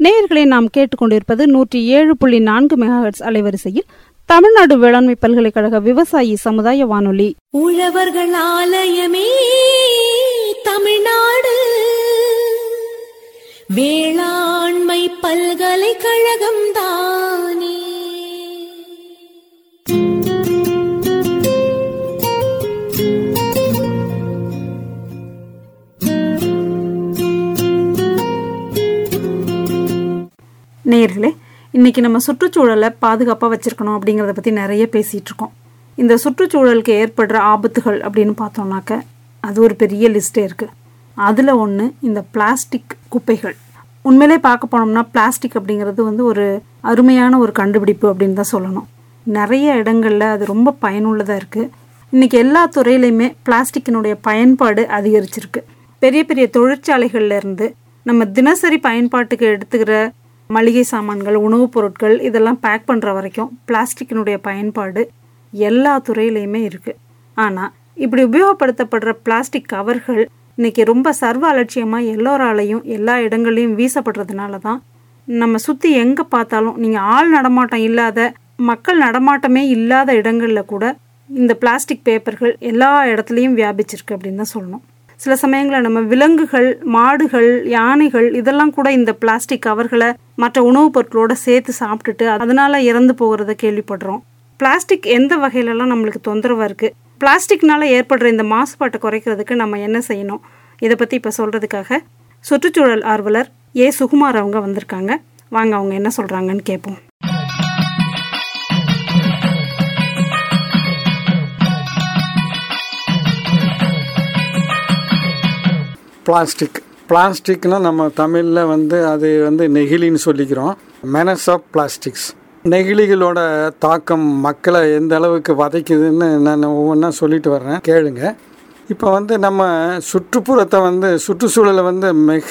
நேயர்களை நாம் கேட்டுக்கொண்டிருப்பது நூற்றி ஏழு புள்ளி நான்கு மெகாஹெட்ஸ் அலைவரிசையில் தமிழ்நாடு வேளாண்மை பல்கலைக்கழக விவசாயி சமுதாய வானொலி உழவர்கள் ஆலயமே தமிழ்நாடு வேளாண்மை பல்கலைக்கழகம் தானே நேயர்களே இன்னைக்கு நம்ம சுற்றுச்சூழலை பாதுகாப்பாக வச்சிருக்கணும் அப்படிங்கிறத பற்றி நிறைய பேசிகிட்டு இருக்கோம் இந்த சுற்றுச்சூழலுக்கு ஏற்படுற ஆபத்துகள் அப்படின்னு பார்த்தோம்னாக்க அது ஒரு பெரிய லிஸ்ட்டே இருக்குது அதில் ஒன்று இந்த பிளாஸ்டிக் குப்பைகள் உண்மையிலே பார்க்க போனோம்னா பிளாஸ்டிக் அப்படிங்கிறது வந்து ஒரு அருமையான ஒரு கண்டுபிடிப்பு அப்படின்னு தான் சொல்லணும் நிறைய இடங்களில் அது ரொம்ப பயனுள்ளதாக இருக்குது இன்றைக்கி எல்லா துறையிலையுமே பிளாஸ்டிக்கினுடைய பயன்பாடு அதிகரிச்சிருக்கு பெரிய பெரிய தொழிற்சாலைகள்ல இருந்து நம்ம தினசரி பயன்பாட்டுக்கு எடுத்துக்கிற மளிகை சாமான்கள் உணவுப் பொருட்கள் இதெல்லாம் பேக் பண்ணுற வரைக்கும் பிளாஸ்டிக்கினுடைய பயன்பாடு எல்லா துறையிலையுமே இருக்குது ஆனால் இப்படி உபயோகப்படுத்தப்படுற பிளாஸ்டிக் கவர்கள் இன்னைக்கு ரொம்ப சர்வ அலட்சியமாக எல்லோராலையும் எல்லா இடங்கள்லையும் வீசப்படுறதுனால தான் நம்ம சுற்றி எங்கே பார்த்தாலும் நீங்கள் ஆள் நடமாட்டம் இல்லாத மக்கள் நடமாட்டமே இல்லாத இடங்களில் கூட இந்த பிளாஸ்டிக் பேப்பர்கள் எல்லா இடத்துலையும் வியாபிச்சிருக்கு அப்படின்னு தான் சொல்லணும் சில சமயங்களில் நம்ம விலங்குகள் மாடுகள் யானைகள் இதெல்லாம் கூட இந்த பிளாஸ்டிக் கவர்களை மற்ற உணவுப் பொருட்களோட சேர்த்து சாப்பிட்டுட்டு அதனால இறந்து போகிறத கேள்விப்படுறோம் பிளாஸ்டிக் எந்த வகையிலலாம் நம்மளுக்கு தொந்தரவாக இருக்குது பிளாஸ்டிக்னால ஏற்படுற இந்த மாசுபாட்டை குறைக்கிறதுக்கு நம்ம என்ன செய்யணும் இதை பற்றி இப்போ சொல்கிறதுக்காக சுற்றுச்சூழல் ஆர்வலர் ஏ சுகுமார் அவங்க வந்திருக்காங்க வாங்க அவங்க என்ன சொல்கிறாங்கன்னு கேட்போம் பிளாஸ்டிக் பிளாஸ்டிக்னா நம்ம தமிழில் வந்து அது வந்து நெகிழின்னு சொல்லிக்கிறோம் மெனஸ் ஆஃப் பிளாஸ்டிக்ஸ் நெகிழிகளோட தாக்கம் மக்களை எந்த அளவுக்கு வதைக்குதுன்னு நான் ஒவ்வொன்றா சொல்லிட்டு வர்றேன் கேளுங்க இப்போ வந்து நம்ம சுற்றுப்புறத்தை வந்து சுற்றுச்சூழலை வந்து மிக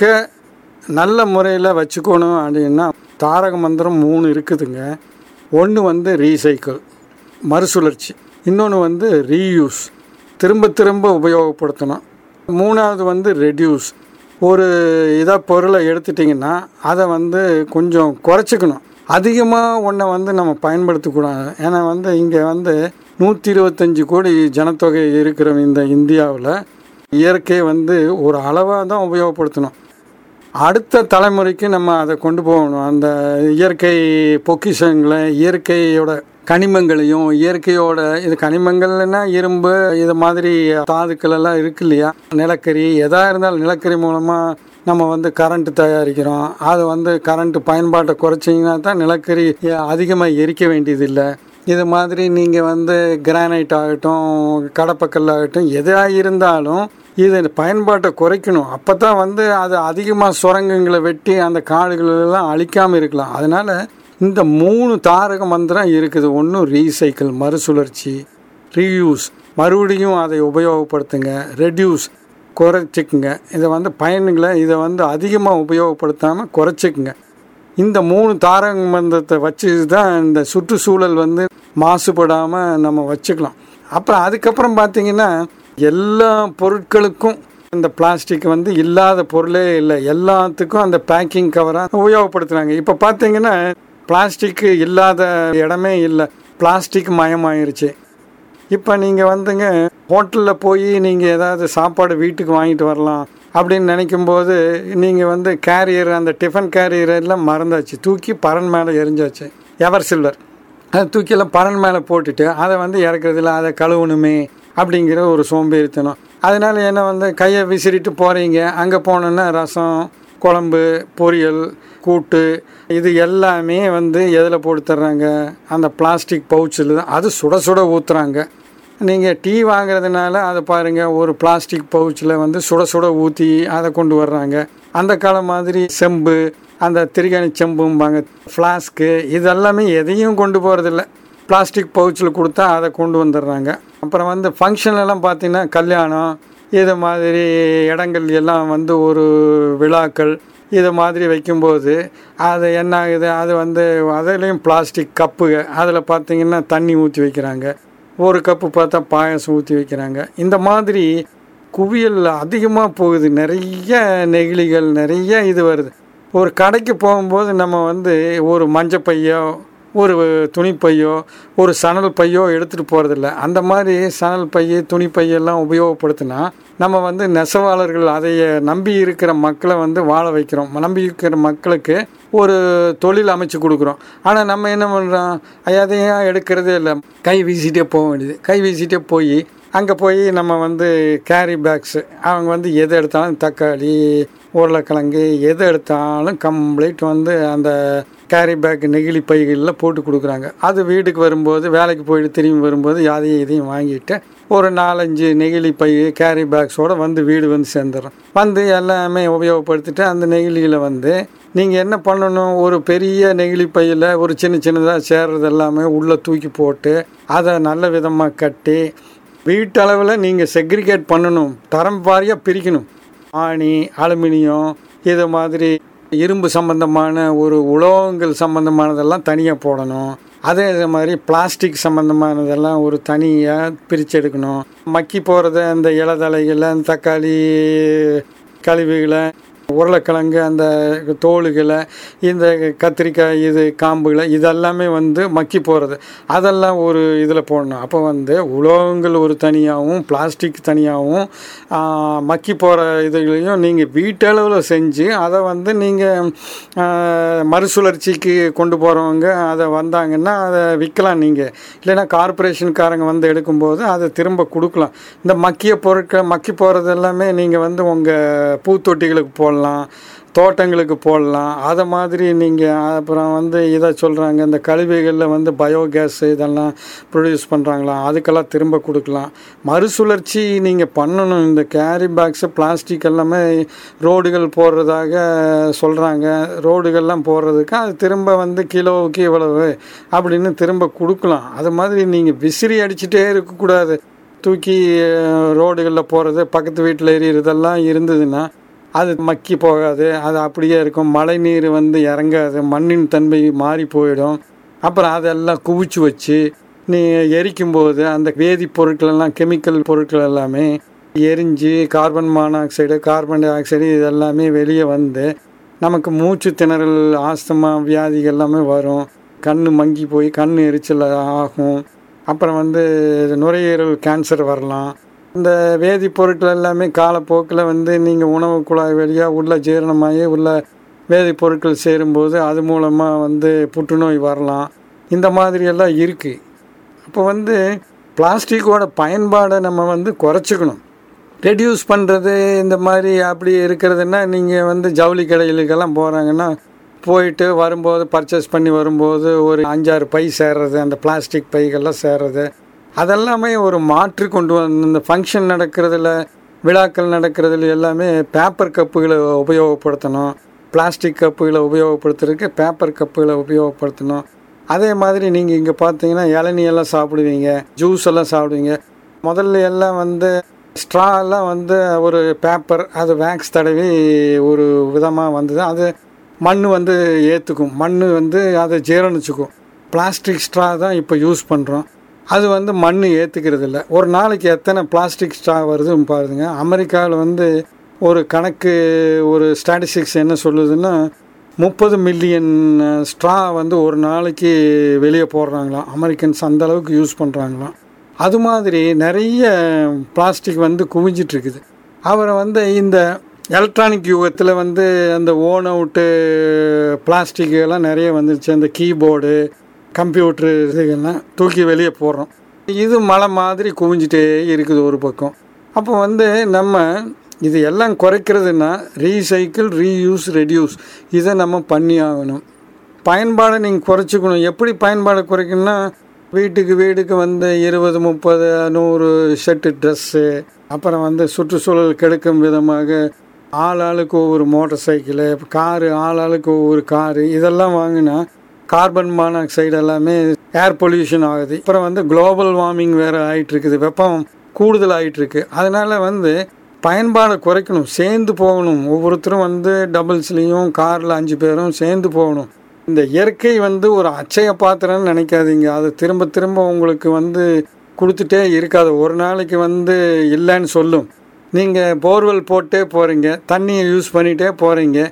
நல்ல முறையில் வச்சுக்கணும் அப்படின்னா தாரக மந்திரம் மூணு இருக்குதுங்க ஒன்று வந்து ரீசைக்கிள் மறுசுழற்சி இன்னொன்று வந்து ரீயூஸ் திரும்ப திரும்ப உபயோகப்படுத்தணும் மூணாவது வந்து ரெடியூஸ் ஒரு இதாக பொருளை எடுத்துட்டிங்கன்னா அதை வந்து கொஞ்சம் குறைச்சிக்கணும் அதிகமாக ஒன்றை வந்து நம்ம பயன்படுத்தக்கூடாது ஏன்னா வந்து இங்கே வந்து நூற்றி இருபத்தஞ்சி கோடி ஜனத்தொகை இருக்கிற இந்த இந்தியாவில் இயற்கையை வந்து ஒரு அளவாக தான் உபயோகப்படுத்தணும் அடுத்த தலைமுறைக்கு நம்ம அதை கொண்டு போகணும் அந்த இயற்கை பொக்கிஷங்களை இயற்கையோட கனிமங்களையும் இயற்கையோட இது கனிமங்கள்னா இரும்பு இது மாதிரி தாதுக்கள் எல்லாம் இருக்கு இல்லையா நிலக்கரி எதா இருந்தாலும் நிலக்கரி மூலமாக நம்ம வந்து கரண்ட் தயாரிக்கிறோம் அது வந்து கரண்ட் பயன்பாட்டை குறைச்சிங்கன்னா தான் நிலக்கரி அதிகமாக எரிக்க வேண்டியதில்லை இது மாதிரி நீங்கள் வந்து கிரானைட் ஆகட்டும் கடப்பக்கல் ஆகட்டும் எதாக இருந்தாலும் இது பயன்பாட்டை குறைக்கணும் அப்போ தான் வந்து அது அதிகமாக சுரங்கங்களை வெட்டி அந்த காடுகளெல்லாம் அழிக்காமல் இருக்கலாம் அதனால் இந்த மூணு தாரக மந்திரம் இருக்குது ஒன்று ரீசைக்கிள் மறுசுழற்சி ரீயூஸ் மறுபடியும் அதை உபயோகப்படுத்துங்க ரெடியூஸ் குறைச்சிக்குங்க இதை வந்து பயன்களை இதை வந்து அதிகமாக உபயோகப்படுத்தாமல் குறைச்சிக்குங்க இந்த மூணு தாரக மந்திரத்தை வச்சு தான் இந்த சுற்றுச்சூழல் வந்து மாசுபடாமல் நம்ம வச்சுக்கலாம் அப்புறம் அதுக்கப்புறம் பார்த்தீங்கன்னா எல்லா பொருட்களுக்கும் இந்த பிளாஸ்டிக் வந்து இல்லாத பொருளே இல்லை எல்லாத்துக்கும் அந்த பேக்கிங் கவராக உபயோகப்படுத்துகிறாங்க இப்போ பார்த்தீங்கன்னா பிளாஸ்டிக்கு இல்லாத இடமே இல்லை பிளாஸ்டிக் மயமாயிருச்சு இப்போ நீங்கள் வந்துங்க ஹோட்டலில் போய் நீங்கள் ஏதாவது சாப்பாடு வீட்டுக்கு வாங்கிட்டு வரலாம் அப்படின்னு நினைக்கும்போது நீங்கள் வந்து கேரியர் அந்த டிஃபன் கேரியர் எல்லாம் மறந்தாச்சு தூக்கி பரன் மேலே எரிஞ்சாச்சு எவர் சில்வர் அதை தூக்கியெல்லாம் பரன் மேலே போட்டுட்டு அதை வந்து இறக்குறதில்ல அதை கழுவணுமே அப்படிங்கிற ஒரு சோம்பேறித்தனம் அதனால என்ன வந்து கையை விசிறிட்டு போகிறீங்க அங்கே போனோன்னா ரசம் குழம்பு பொரியல் கூட்டு இது எல்லாமே வந்து எதில் போட்டு தர்றாங்க அந்த பிளாஸ்டிக் பவுச்சில் தான் அது சுட சுட ஊற்றுறாங்க நீங்கள் டீ வாங்குறதுனால அதை பாருங்கள் ஒரு பிளாஸ்டிக் பவுச்சில் வந்து சுட சுட ஊற்றி அதை கொண்டு வர்றாங்க அந்த காலம் மாதிரி செம்பு அந்த திருகணி செம்பும்பாங்க ஃப்ளாஸ்க்கு இதெல்லாமே எதையும் கொண்டு போகிறதில்ல பிளாஸ்டிக் பவுச்சில் கொடுத்தா அதை கொண்டு வந்துடுறாங்க அப்புறம் வந்து ஃபங்க்ஷன் எல்லாம் பார்த்தீங்கன்னா கல்யாணம் இது மாதிரி இடங்கள் எல்லாம் வந்து ஒரு விழாக்கள் இது மாதிரி வைக்கும்போது அது என்ன ஆகுது அது வந்து அதுலேயும் பிளாஸ்டிக் கப்புக அதில் பார்த்தீங்கன்னா தண்ணி ஊற்றி வைக்கிறாங்க ஒரு கப்பு பார்த்தா பாயசம் ஊற்றி வைக்கிறாங்க இந்த மாதிரி குவியல் அதிகமாக போகுது நிறைய நெகிழிகள் நிறைய இது வருது ஒரு கடைக்கு போகும்போது நம்ம வந்து ஒரு மஞ்சள் பையோ ஒரு துணிப்பையோ ஒரு சணல் பையோ எடுத்துகிட்டு போகிறதில்ல அந்த மாதிரி சணல் பை துணி பையெல்லாம் உபயோகப்படுத்தினா நம்ம வந்து நெசவாளர்கள் அதைய நம்பி இருக்கிற மக்களை வந்து வாழ வைக்கிறோம் நம்பி இருக்கிற மக்களுக்கு ஒரு தொழில் அமைச்சு கொடுக்குறோம் ஆனால் நம்ம என்ன பண்ணுறோம் அதையும் எடுக்கிறதே இல்லை கை வீசிட்டே போக வேண்டியது கை வீசிட்டே போய் அங்கே போய் நம்ம வந்து கேரி பேக்ஸு அவங்க வந்து எது எடுத்தாலும் தக்காளி உருளைக்கிழங்கு எது எடுத்தாலும் கம்ப்ளீட் வந்து அந்த கேரி பேக் நெகிழி பைகளில் போட்டு கொடுக்குறாங்க அது வீட்டுக்கு வரும்போது வேலைக்கு போயிட்டு திரும்பி வரும்போது அதையும் இதையும் வாங்கிட்டு ஒரு நாலஞ்சு நெகிழி பை கேரி பேக்ஸோடு வந்து வீடு வந்து சேர்ந்துடும் வந்து எல்லாமே உபயோகப்படுத்திட்டு அந்த நெகிழியில் வந்து நீங்கள் என்ன பண்ணணும் ஒரு பெரிய நெகிழி பையில் ஒரு சின்ன சின்னதாக சேர்றது எல்லாமே உள்ளே தூக்கி போட்டு அதை நல்ல விதமாக கட்டி வீட்டளவில் நீங்கள் செக்ரிகேட் பண்ணணும் தரம் வாரியாக பிரிக்கணும் ஆணி அலுமினியம் இது மாதிரி இரும்பு சம்பந்தமான ஒரு உலோகங்கள் சம்பந்தமானதெல்லாம் தனியாக போடணும் அதே மாதிரி பிளாஸ்டிக் சம்மந்தமானதெல்லாம் ஒரு தனியாக பிரித்து எடுக்கணும் மக்கி போகிறத அந்த இலதலைகளை அந்த தக்காளி கழிவுகளை உருளைக்கிழங்கு அந்த தோலுகளை இந்த கத்திரிக்காய் இது காம்புகளை இதெல்லாமே வந்து மக்கி போகிறது அதெல்லாம் ஒரு இதில் போடணும் அப்போ வந்து உலோகங்கள் ஒரு தனியாகவும் பிளாஸ்டிக் தனியாகவும் மக்கி போகிற இதுகளையும் நீங்கள் வீட்டளவில் செஞ்சு அதை வந்து நீங்கள் மறுசுழற்சிக்கு கொண்டு போகிறவங்க அதை வந்தாங்கன்னா அதை விற்கலாம் நீங்கள் இல்லைன்னா கார்பரேஷன்காரங்க வந்து எடுக்கும்போது அதை திரும்ப கொடுக்கலாம் இந்த மக்கிய பொருட்கள் மக்கி போகிறது எல்லாமே நீங்கள் வந்து உங்கள் பூத்தொட்டிகளுக்கு போடலாம் தோட்டங்களுக்கு போடலாம் அதை மாதிரி நீங்கள் அப்புறம் வந்து இதை சொல்கிறாங்க இந்த கழிவுகளில் வந்து பயோகேஸ் இதெல்லாம் ப்ரொடியூஸ் பண்ணுறாங்களாம் அதுக்கெல்லாம் திரும்ப கொடுக்கலாம் மறுசுழற்சி நீங்கள் பண்ணணும் இந்த கேரி பேக்ஸு பிளாஸ்டிக் எல்லாமே ரோடுகள் போடுறதாக சொல்கிறாங்க ரோடுகள்லாம் போடுறதுக்கு அது திரும்ப வந்து கிலோவுக்கு இவ்வளவு அப்படின்னு திரும்ப கொடுக்கலாம் அது மாதிரி நீங்கள் விசிறி அடிச்சுட்டே இருக்கக்கூடாது தூக்கி ரோடுகளில் போகிறது பக்கத்து வீட்டில் எறிகிறதெல்லாம் இருந்ததுன்னா அது மக்கி போகாது அது அப்படியே இருக்கும் மழை நீர் வந்து இறங்காது மண்ணின் தன்மை மாறி போயிடும் அப்புறம் அதெல்லாம் குவிச்சு வச்சு நீ எரிக்கும்போது அந்த வேதிப்பொருட்கள் எல்லாம் கெமிக்கல் பொருட்கள் எல்லாமே எரிஞ்சு carbon monoxide carbon dioxide இதெல்லாமே வெளியே வந்து நமக்கு மூச்சு திணறல் ஆஸ்தமா வியாதிகள் எல்லாமே வரும் கண் மங்கி போய் கண் எரிச்சல் ஆகும் அப்புறம் வந்து நுரையீரல் கேன்சர் வரலாம் இந்த வேதிப்பொருட்கள் எல்லாமே காலப்போக்கில் வந்து நீங்கள் உணவு குழாய் வழியாக உள்ள ஜீரணமாகி உள்ள வேதிப்பொருட்கள் சேரும்போது அது மூலமாக வந்து புற்றுநோய் வரலாம் இந்த மாதிரியெல்லாம் இருக்குது அப்போ வந்து பிளாஸ்டிக்கோட பயன்பாடை நம்ம வந்து குறைச்சிக்கணும் ரெடியூஸ் பண்ணுறது இந்த மாதிரி அப்படி இருக்கிறதுனா நீங்கள் வந்து ஜவுளி கடைகளுக்கெல்லாம் போகிறாங்கன்னா போயிட்டு வரும்போது பர்ச்சேஸ் பண்ணி வரும்போது ஒரு அஞ்சாறு பை சேர்றது அந்த பிளாஸ்டிக் பைகள்லாம் சேர்றது அதெல்லாமே ஒரு மாற்றி கொண்டு வந்து இந்த ஃபங்க்ஷன் நடக்கிறதுல விழாக்கள் நடக்கிறதுல எல்லாமே பேப்பர் கப்புகளை உபயோகப்படுத்தணும் பிளாஸ்டிக் கப்புகளை உபயோகப்படுத்துறதுக்கு பேப்பர் கப்புகளை உபயோகப்படுத்தணும் அதே மாதிரி நீங்கள் இங்கே பார்த்தீங்கன்னா இளநீ எல்லாம் சாப்பிடுவீங்க ஜூஸ் எல்லாம் சாப்பிடுவீங்க முதல்ல எல்லாம் வந்து ஸ்ட்ரா எல்லாம் வந்து ஒரு பேப்பர் அது வேக்ஸ் தடவி ஒரு விதமாக வந்தது அது மண் வந்து ஏற்றுக்கும் மண் வந்து அதை ஜீரணிச்சுக்கும் பிளாஸ்டிக் ஸ்ட்ரா தான் இப்போ யூஸ் பண்ணுறோம் அது வந்து மண் ஏற்றுக்கிறது இல்லை ஒரு நாளைக்கு எத்தனை பிளாஸ்டிக் ஸ்ட்ரா வருதுன்னு பாருங்க அமெரிக்காவில் வந்து ஒரு கணக்கு ஒரு ஸ்டாட்டிஸ்டிக்ஸ் என்ன சொல்லுதுன்னா முப்பது மில்லியன் ஸ்ட்ரா வந்து ஒரு நாளைக்கு வெளியே போடுறாங்களாம் அமெரிக்கன்ஸ் அந்த அளவுக்கு யூஸ் பண்ணுறாங்களாம் அது மாதிரி நிறைய பிளாஸ்டிக் வந்து குவிஞ்சிட்ருக்குது அவரை வந்து இந்த எலக்ட்ரானிக் யுகத்தில் வந்து அந்த ஓன் அவுட்டு பிளாஸ்டிக் எல்லாம் நிறைய வந்துருச்சு அந்த கீபோர்டு கம்ப்யூட்ரு இதுகள்லாம் தூக்கி வெளியே போடுறோம் இது மலை மாதிரி குவிஞ்சிட்டே இருக்குது ஒரு பக்கம் அப்போ வந்து நம்ம இது எல்லாம் குறைக்கிறதுனா ரீசைக்கிள் ரீயூஸ் ரெடியூஸ் இதை நம்ம பண்ணி ஆகணும் பயன்பாடை நீங்கள் குறைச்சிக்கணும் எப்படி பயன்பாடை குறைக்கணும்னா வீட்டுக்கு வீட்டுக்கு வந்து இருபது முப்பது நூறு செட்டு ட்ரெஸ்ஸு அப்புறம் வந்து சுற்றுச்சூழல் கெடுக்கும் விதமாக ஆள் ஆளுக்கு ஒவ்வொரு மோட்டார் சைக்கிளு காரு ஆள் ஆளுக்கு ஒவ்வொரு காரு இதெல்லாம் வாங்கினா கார்பன் மானாக்சைடு எல்லாமே ஏர் பொல்யூஷன் ஆகுது அப்புறம் வந்து குளோபல் வார்மிங் வேறு ஆகிட்டு இருக்குது வெப்பம் கூடுதல் ஆகிட்டு இருக்கு அதனால வந்து பயன்பாடை குறைக்கணும் சேர்ந்து போகணும் ஒவ்வொருத்தரும் வந்து டபுள்ஸ்லேயும் காரில் அஞ்சு பேரும் சேர்ந்து போகணும் இந்த இயற்கை வந்து ஒரு அச்சய பாத்திரம்னு நினைக்காதீங்க அது திரும்ப திரும்ப உங்களுக்கு வந்து கொடுத்துட்டே இருக்காது ஒரு நாளைக்கு வந்து இல்லைன்னு சொல்லும் நீங்கள் போர்வெல் போட்டே போகிறீங்க தண்ணியை யூஸ் பண்ணிகிட்டே போகிறீங்க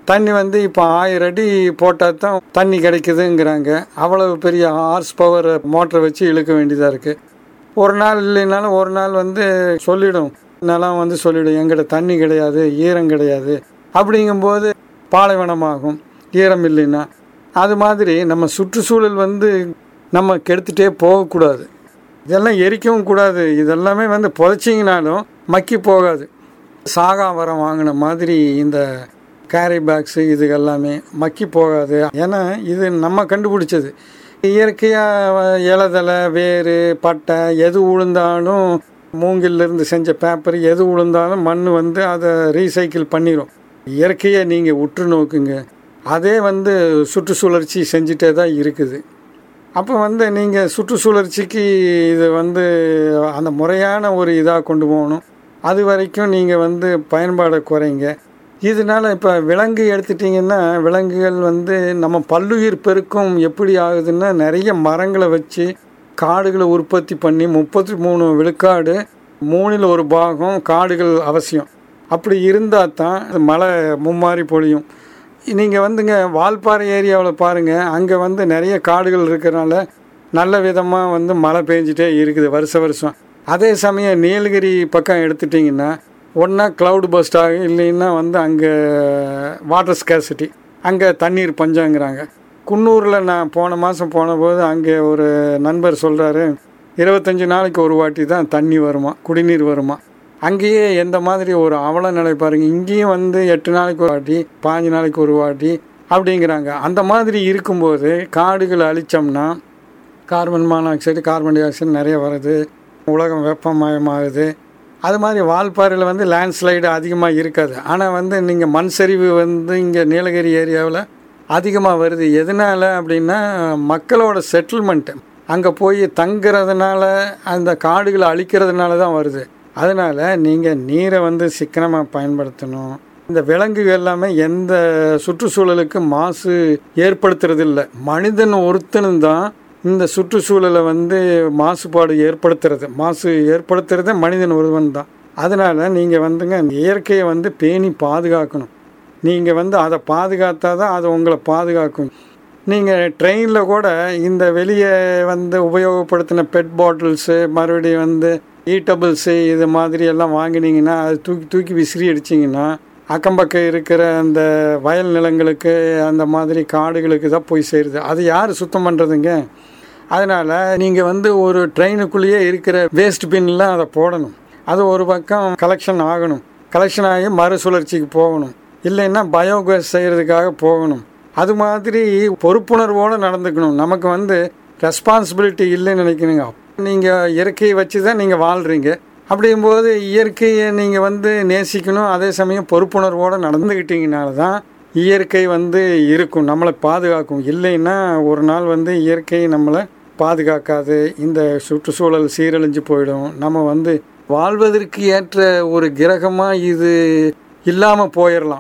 தண்ணி வந்து இப்போ ஆயிரம் அடி போட்டால் தான் தண்ணி கிடைக்குதுங்கிறாங்க அவ்வளவு பெரிய ஹார்ஸ் பவர் மோட்டரை வச்சு இழுக்க வேண்டியதாக இருக்குது ஒரு நாள் இல்லைனாலும் ஒரு நாள் வந்து சொல்லிடும் நிலம் வந்து சொல்லிடும் எங்கிட்ட தண்ணி கிடையாது ஈரம் கிடையாது அப்படிங்கும்போது பாலைவனமாகும் ஈரம் இல்லைன்னா அது மாதிரி நம்ம சுற்றுச்சூழல் வந்து நம்ம கெடுத்துட்டே போகக்கூடாது இதெல்லாம் எரிக்கவும் கூடாது இதெல்லாமே வந்து புதைச்சிங்கனாலும் மக்கி போகாது சாகாவரம் வாங்கின மாதிரி இந்த கேரி பேக்ஸு இது எல்லாமே மக்கி போகாது ஏன்னா இது நம்ம கண்டுபிடிச்சது இயற்கையாக இலதலை வேறு பட்டை எது உளுந்தாலும் மூங்கிலிருந்து செஞ்ச பேப்பர் எது உளுந்தாலும் மண் வந்து அதை ரீசைக்கிள் பண்ணிடும் இயற்கையை நீங்கள் உற்று நோக்குங்க அதே வந்து சுற்றுச்சுழற்சி செஞ்சுட்டே தான் இருக்குது அப்போ வந்து நீங்கள் சுற்றுச்சுழற்சிக்கு இது வந்து அந்த முறையான ஒரு இதாக கொண்டு போகணும் அது வரைக்கும் நீங்கள் வந்து பயன்பாடை குறைங்க இதனால இப்போ விலங்கு எடுத்துட்டிங்கன்னா விலங்குகள் வந்து நம்ம பல்லுயிர் பெருக்கம் எப்படி ஆகுதுன்னா நிறைய மரங்களை வச்சு காடுகளை உற்பத்தி பண்ணி முப்பத்தி மூணு விழுக்காடு மூணில் ஒரு பாகம் காடுகள் அவசியம் அப்படி இருந்தால் தான் மழை மும்மாறி பொழியும் நீங்கள் வந்துங்க வால்பாறை ஏரியாவில் பாருங்கள் அங்கே வந்து நிறைய காடுகள் இருக்கிறனால நல்ல விதமாக வந்து மழை பெஞ்சிட்டே இருக்குது வருஷ வருஷம் அதே சமயம் நீலகிரி பக்கம் எடுத்துட்டிங்கன்னா ஒன்றா க்ளவுட் பஸ்ட் ஆகும் இல்லைன்னா வந்து அங்கே வாட்டர் ஸ்கேசிட்டி அங்கே தண்ணீர் பஞ்சங்கிறாங்க குன்னூரில் நான் போன மாதம் போனபோது அங்கே ஒரு நண்பர் சொல்கிறாரு இருபத்தஞ்சி நாளைக்கு ஒரு வாட்டி தான் தண்ணி வருமா குடிநீர் வருமா அங்கேயே எந்த மாதிரி ஒரு அவல நிலை பாருங்க இங்கேயும் வந்து எட்டு நாளைக்கு ஒரு வாட்டி பாஞ்சு நாளைக்கு ஒரு வாட்டி அப்படிங்கிறாங்க அந்த மாதிரி இருக்கும்போது காடுகளை அழித்தோம்னா carbon monoxide carbon dioxide நிறைய வருது உலகம் வெப்பமயமாகுது அது மாதிரி வால்பாறையில் வந்து லேண்ட்ஸ்லைடு அதிகமாக இருக்காது ஆனால் வந்து நீங்கள் மண் சரிவு வந்து இங்கே நீலகிரி ஏரியாவில் அதிகமாக வருது எதனால் அப்படின்னா மக்களோட செட்டில்மெண்ட்டு அங்கே போய் தங்குறதுனால அந்த காடுகளை அழிக்கிறதுனால தான் வருது அதனால் நீங்கள் நீரை வந்து சிக்கனமாக பயன்படுத்தணும் இந்த விலங்குகள் எல்லாமே எந்த சுற்றுச்சூழலுக்கு மாசு ஏற்படுத்துறதில்லை மனிதன் ஒருத்தனும் தான் இந்த சுற்றுச்சூழலை வந்து மாசுபாடு ஏற்படுத்துறது மாசு ஏற்படுத்துறதே மனிதன் ஒருவன் தான் அதனால் நீங்கள் வந்துங்க இயற்கையை வந்து பேணி பாதுகாக்கணும் நீங்கள் வந்து அதை பாதுகாத்தா தான் அது உங்களை பாதுகாக்கும் நீங்கள் ட்ரெயினில் கூட இந்த வெளியே வந்து உபயோகப்படுத்தின பெட் பாட்டில்ஸு மறுபடியும் வந்து ஈட்டபிள்ஸு இது மாதிரி எல்லாம் வாங்கினீங்கன்னா அது தூக்கி தூக்கி விசிறி அடிச்சிங்கன்னா அக்கம் பக்கம் இருக்கிற அந்த வயல் நிலங்களுக்கு அந்த மாதிரி காடுகளுக்கு தான் போய் சேருது அது யார் சுத்தம் பண்ணுறதுங்க அதனால் நீங்கள் வந்து ஒரு ட்ரெயினுக்குள்ளேயே இருக்கிற வேஸ்ட் பின்லாம் அதை போடணும் அது ஒரு பக்கம் கலெக்ஷன் ஆகணும் கலெக்ஷன் ஆகி மறுசுழற்சிக்கு போகணும் இல்லைன்னா பயோகேஸ் செய்கிறதுக்காக போகணும் அது மாதிரி பொறுப்புணர்வோடு நடந்துக்கணும் நமக்கு வந்து ரெஸ்பான்சிபிலிட்டி இல்லைன்னு நினைக்கணுங்க நீங்கள் இயற்கையை வச்சு தான் நீங்கள் வாழ்கிறீங்க அப்படிங்கும்போது இயற்கையை நீங்கள் வந்து நேசிக்கணும் அதே சமயம் பொறுப்புணர்வோடு நடந்துக்கிட்டீங்கனால தான் இயற்கை வந்து இருக்கும் நம்மளை பாதுகாக்கும் இல்லைன்னா ஒரு நாள் வந்து இயற்கை நம்மளை பாதுகாக்காது இந்த சுற்றுச்சூழல் சீரழிஞ்சு போயிடும் நம்ம வந்து வாழ்வதற்கு ஏற்ற ஒரு கிரகமாக இது இல்லாமல் போயிடலாம்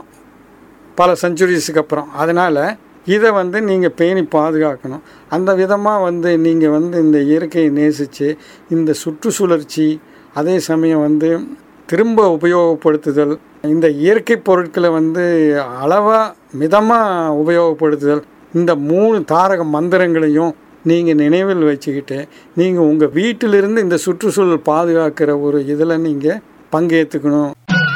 பல செஞ்சுரிஸுக்கு அப்புறம் அதனால் இதை வந்து நீங்கள் பேணி பாதுகாக்கணும் அந்த விதமாக வந்து நீங்கள் வந்து இந்த இயற்கையை நேசித்து இந்த சுற்றுச்சுழற்சி அதே சமயம் வந்து திரும்ப உபயோகப்படுத்துதல் இந்த இயற்கை பொருட்களை வந்து அளவாக மிதமாக உபயோகப்படுத்துதல் இந்த மூணு தாரக மந்திரங்களையும் நீங்கள் நினைவில் வச்சுக்கிட்டு நீங்கள் உங்கள் வீட்டிலிருந்து இந்த சுற்றுச்சூழல் பாதுகாக்கிற ஒரு இதில் நீங்கள் பங்கேற்றுக்கணும்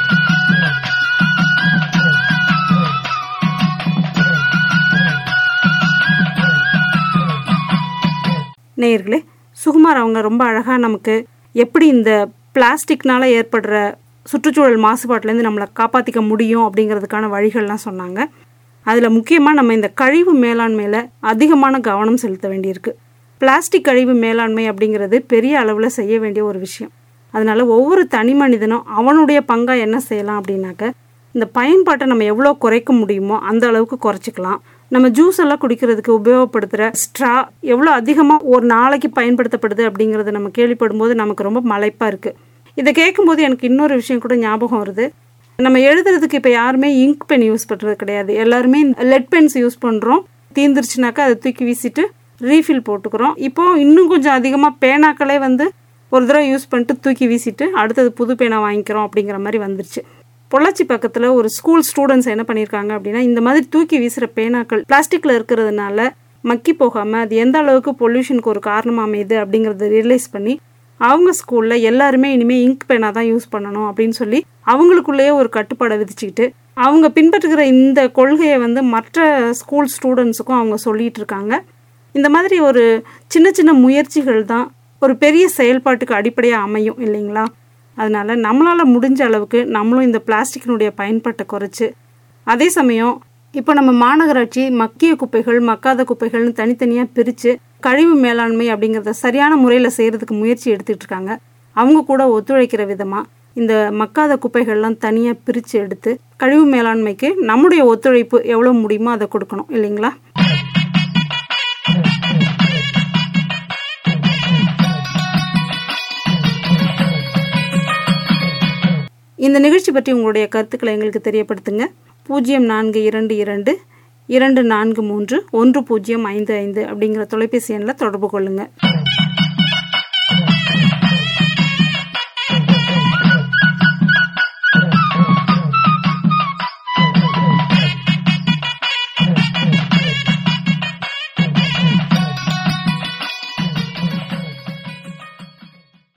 நேயர்களே சுகுமார் அவங்க ரொம்ப அழகாக நமக்கு எப்படி இந்த பிளாஸ்டிக்னால ஏற்படுற சுற்றுச்சூழல் மாசுபாட்டிலேருந்து நம்மளை காப்பாற்றிக்க முடியும் அப்படிங்கிறதுக்கான வழிகள்லாம் சொன்னாங்க அதில் முக்கியமாக நம்ம இந்த கழிவு மேலாண்மையில் அதிகமான கவனம் செலுத்த வேண்டியிருக்கு பிளாஸ்டிக் கழிவு மேலாண்மை அப்படிங்கிறது பெரிய அளவில் செய்ய வேண்டிய ஒரு விஷயம் அதனால் ஒவ்வொரு தனி மனிதனும் அவனுடைய பங்காக என்ன செய்யலாம் அப்படின்னாக்க இந்த பயன்பாட்டை நம்ம எவ்வளோ குறைக்க முடியுமோ அந்த அளவுக்கு குறைச்சிக்கலாம் நம்ம ஜூஸ் எல்லாம் குடிக்கிறதுக்கு உபயோகப்படுத்துகிற ஸ்ட்ரா எவ்வளோ அதிகமாக ஒரு நாளைக்கு பயன்படுத்தப்படுது அப்படிங்கிறத நம்ம கேள்விப்படும்போது நமக்கு ரொம்ப மலைப்பாக இருக்குது இதை கேட்கும்போது எனக்கு இன்னொரு விஷயம் கூட ஞாபகம் வருது நம்ம எழுதுறதுக்கு இப்போ யாருமே இங்க் பென் யூஸ் பண்ணுறது கிடையாது எல்லாருமே லெட் பென்ஸ் யூஸ் பண்ணுறோம் தீந்துருச்சுனாக்கா அதை தூக்கி வீசிட்டு ரீஃபில் போட்டுக்கிறோம் இப்போ இன்னும் கொஞ்சம் அதிகமாக பேனாக்களே வந்து ஒரு தடவை யூஸ் பண்ணிட்டு தூக்கி வீசிட்டு அடுத்தது புது பேனா வாங்கிக்கிறோம் அப்படிங்கிற மாதிரி வந்துருச்சு பொள்ளாச்சி பக்கத்தில் ஒரு ஸ்கூல் ஸ்டூடெண்ட்ஸ் என்ன பண்ணியிருக்காங்க அப்படின்னா இந்த மாதிரி தூக்கி வீசுகிற பேனாக்கள் பிளாஸ்டிக்கில் இருக்கிறதுனால மக்கி போகாமல் அது எந்த அளவுக்கு பொல்யூஷனுக்கு ஒரு காரணமாக அமையுது அப்படிங்கிறத ரியலைஸ் பண்ணி அவங்க ஸ்கூலில் எல்லாருமே இனிமேல் இங்க் பேனா தான் யூஸ் பண்ணணும் அப்படின்னு சொல்லி அவங்களுக்குள்ளேயே ஒரு கட்டுப்பாடை விதிச்சுக்கிட்டு அவங்க பின்பற்றுகிற இந்த கொள்கையை வந்து மற்ற ஸ்கூல் ஸ்டூடெண்ட்ஸுக்கும் அவங்க சொல்லிட்டு இருக்காங்க இந்த மாதிரி ஒரு சின்ன சின்ன முயற்சிகள் தான் ஒரு பெரிய செயல்பாட்டுக்கு அடிப்படையாக அமையும் இல்லைங்களா அதனால நம்மளால் முடிஞ்ச அளவுக்கு நம்மளும் இந்த பிளாஸ்டிக்கினுடைய பயன்பாட்டை குறைச்சு அதே சமயம் இப்போ நம்ம மாநகராட்சி மக்கிய குப்பைகள் மக்காத குப்பைகள்னு தனித்தனியாக பிரித்து கழிவு மேலாண்மை அப்படிங்கிறத சரியான முறையில் செய்கிறதுக்கு முயற்சி எடுத்துகிட்டு இருக்காங்க அவங்க கூட ஒத்துழைக்கிற விதமாக இந்த மக்காத குப்பைகள்லாம் தனியாக பிரித்து எடுத்து கழிவு மேலாண்மைக்கு நம்முடைய ஒத்துழைப்பு எவ்வளோ முடியுமோ அதை கொடுக்கணும் இல்லைங்களா இந்த நிகழ்ச்சி பற்றி உங்களுடைய கருத்துக்களை எங்களுக்கு தெரியப்படுத்துங்க பூஜ்ஜியம் நான்கு இரண்டு இரண்டு இரண்டு நான்கு மூன்று ஒன்று பூஜ்ஜியம் ஐந்து ஐந்து அப்படிங்கிற தொலைபேசி எண்ணில் தொடர்பு கொள்ளுங்கள்